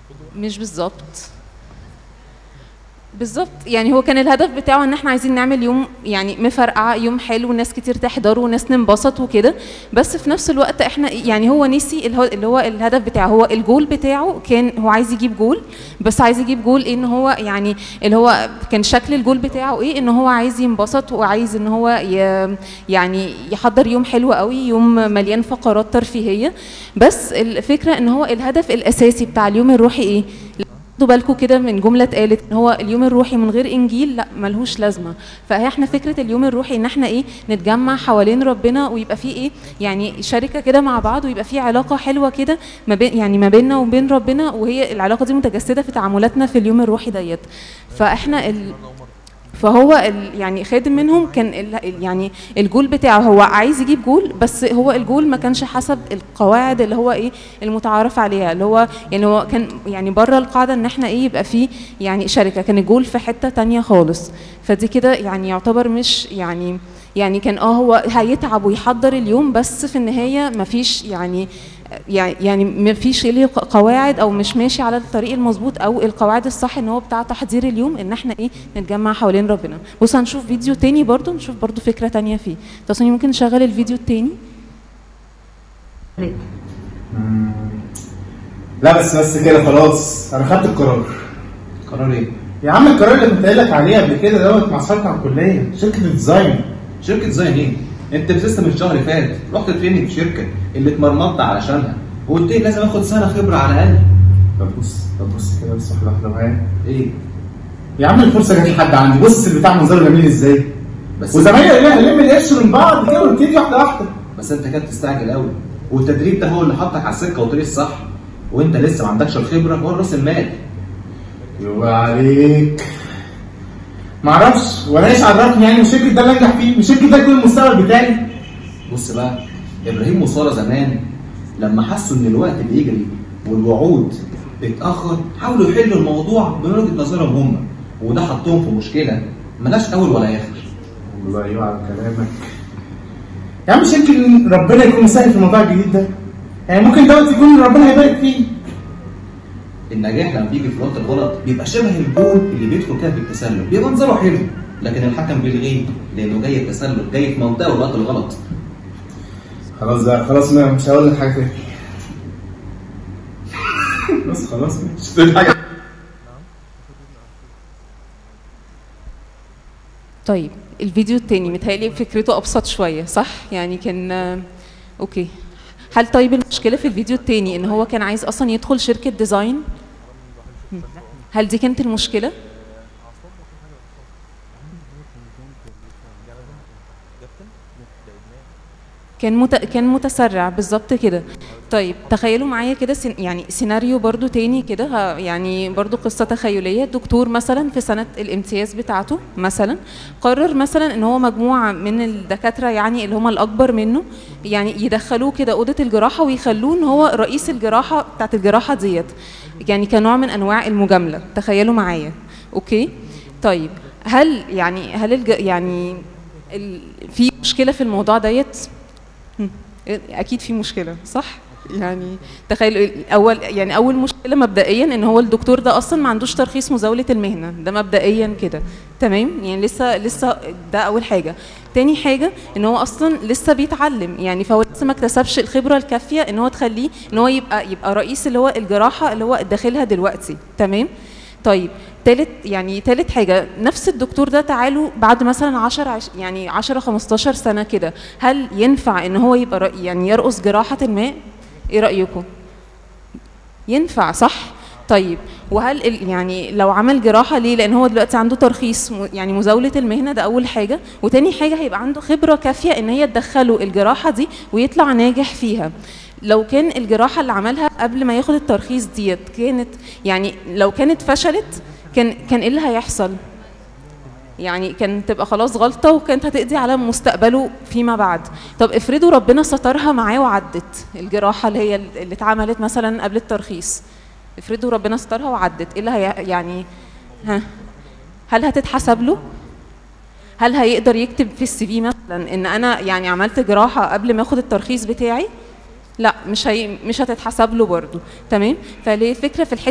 مش بالظبط بالظبط يعني هو كان الهدف بتاعه ان احنا عايزين نعمل يوم يعني مفرقعه يوم حلو ناس كتير تحضره وناس ننبسط وكده بس في نفس الوقت احنا يعني هو نسي اللي هو, اللي هو الهدف بتاعه هو الجول بتاعه كان هو عايز يجيب جول بس عايز يجيب جول ان هو يعني اللي هو كان شكل الجول بتاعه ايه ان هو عايز ينبسط وعايز ان هو ي يعني يحضر يوم حلو قوي يوم مليان فقرات ترفيهيه بس الفكره ان هو الهدف الاساسي بتاع اليوم الروحي ايه خدوا بالكم كده من جمله اتقالت ان هو اليوم الروحي من غير انجيل لا ملهوش لازمه فاحنا فكره اليوم الروحي ان احنا ايه نتجمع حوالين ربنا ويبقى فيه ايه يعني شركه كده مع بعض ويبقى فيه علاقه حلوه كده ما بين يعني ما بيننا وبين ربنا وهي العلاقه دي متجسده في تعاملاتنا في اليوم الروحي ديت فاحنا ال فهو ال يعني خادم منهم كان ال يعني الجول بتاعه هو عايز يجيب جول بس هو الجول ما كانش حسب القواعد اللي هو ايه المتعارف عليها اللي هو يعني هو كان يعني بره القاعده ان احنا ايه يبقى فيه يعني شركه كان الجول في حته تانية خالص فدي كده يعني يعتبر مش يعني يعني كان اه هو هيتعب ويحضر اليوم بس في النهايه ما فيش يعني يعني ما فيش ليه قواعد او مش ماشي على الطريق المظبوط او القواعد الصح ان هو بتاع تحضير اليوم ان احنا ايه نتجمع حوالين ربنا بص هنشوف فيديو تاني برضو نشوف برضو فكره تانية فيه تصني ممكن نشغل الفيديو التاني لا بس بس كده خلاص انا خدت القرار قرار ايه؟ يا عم القرار اللي كنت قايل لك عليه قبل كده دوت مع اصحابي على الكليه شركه الديزاين شركه زي ايه؟ انت لسه من الشهر اللي فات رحت تريننج في شركه اللي اتمرمطت علشانها وقلت لي لازم اخد سنه خبره على الاقل طب بص طب بص كده بص واحده واحده معايا ايه؟ يا عم الفرصه جت لحد عندي بص البتاع منظره جميل ازاي بس وزمايلي قالوا لي هنلم القرش من بعض كده ونبتدي واحده واحده بس انت كده بتستعجل قوي والتدريب ده هو اللي حطك على السكه والطريق الصح وانت لسه ما عندكش الخبره ولا راس المال يبقى عليك معرفش ولا ايش عرفني يعني مش الشركه ده اللي انجح فيه مش الشركه ده يكون المستقبل بتاعي بص بقى ابراهيم وساره زمان لما حسوا ان الوقت بيجري والوعود بتتاخر حاولوا يحلوا الموضوع من وجهه نظرهم هم وده حطهم في مشكله ملاش اول ولا اخر والله ايوه على كلامك يا عم مش يمكن ربنا يكون مسهل في الموضوع الجديد ده يعني ممكن دوت يكون ربنا هيبارك فيه النجاح لما بيجي في الوقت الغلط بيبقى شبه الجول اللي بيدخل كده في التسلل بيبقى منظره حلو لكن الحكم بيلغيه لانه جاي التسلل جاي في منطقه الوقت الغلط خلاص بقى خلاص ما مش هقول لك حاجه تاني بس خلاص مش هتقول حاجه طيب الفيديو التاني متهيألي فكرته أبسط شوية صح؟ يعني كان آه، أوكي هل طيب المشكلة في الفيديو التاني إن هو كان عايز أصلا يدخل شركة ديزاين؟ مم. هل دي كانت المشكلة؟ كان مت... كان متسرع بالظبط كده طيب تخيلوا معايا كده سن... يعني سيناريو برضو تاني كده ه- يعني برضو قصة تخيلية دكتور مثلا في سنة الامتياز بتاعته مثلا قرر مثلا ان هو مجموعة من الدكاترة يعني اللي هم الأكبر منه يعني يدخلوه كده أوضة الجراحة ويخلوه ان هو رئيس الجراحة بتاعت الجراحة ديت يعني كنوع من أنواع المجاملة تخيلوا معايا أوكي طيب هل يعني هل الج... يعني ال... في مشكلة في الموضوع ديت مم. اكيد في مشكله صح يعني تخيل اول يعني اول مشكله مبدئيا ان هو الدكتور ده اصلا ما عندوش ترخيص مزاوله المهنه ده مبدئيا كده تمام يعني لسه لسه ده اول حاجه تاني حاجه ان هو اصلا لسه بيتعلم يعني فهو لسه ما اكتسبش الخبره الكافيه ان هو تخليه ان هو يبقى يبقى رئيس اللي هو الجراحه اللي هو داخلها دلوقتي تمام طيب تالت يعني تالت حاجة نفس الدكتور ده تعالوا بعد مثلا 10 عش يعني 10 15 سنة كده هل ينفع ان هو يبقى رأي يعني يرقص جراحة ما؟ ايه رأيكم؟ ينفع صح؟ طيب وهل ال- يعني لو عمل جراحة ليه؟ لأن هو دلوقتي عنده ترخيص م- يعني مزاولة المهنة ده أول حاجة، وتاني حاجة هيبقى عنده خبرة كافية إن هي تدخله الجراحة دي ويطلع ناجح فيها. لو كان الجراحة اللي عملها قبل ما ياخد الترخيص ديت كانت يعني لو كانت فشلت كان كان ايه اللي هيحصل؟ يعني كان تبقى خلاص غلطه وكانت هتقضي على مستقبله فيما بعد طب افرضوا ربنا سترها معاه وعدت الجراحه اللي هي اللي اتعملت مثلا قبل الترخيص افرضوا ربنا سترها وعدت ايه اللي هي يعني ها هل هتتحسب له هل هيقدر يكتب في السي في مثلا ان انا يعني عملت جراحه قبل ما اخد الترخيص بتاعي لا مش هي مش هتتحسب له برضه تمام فليه الفكره في الحته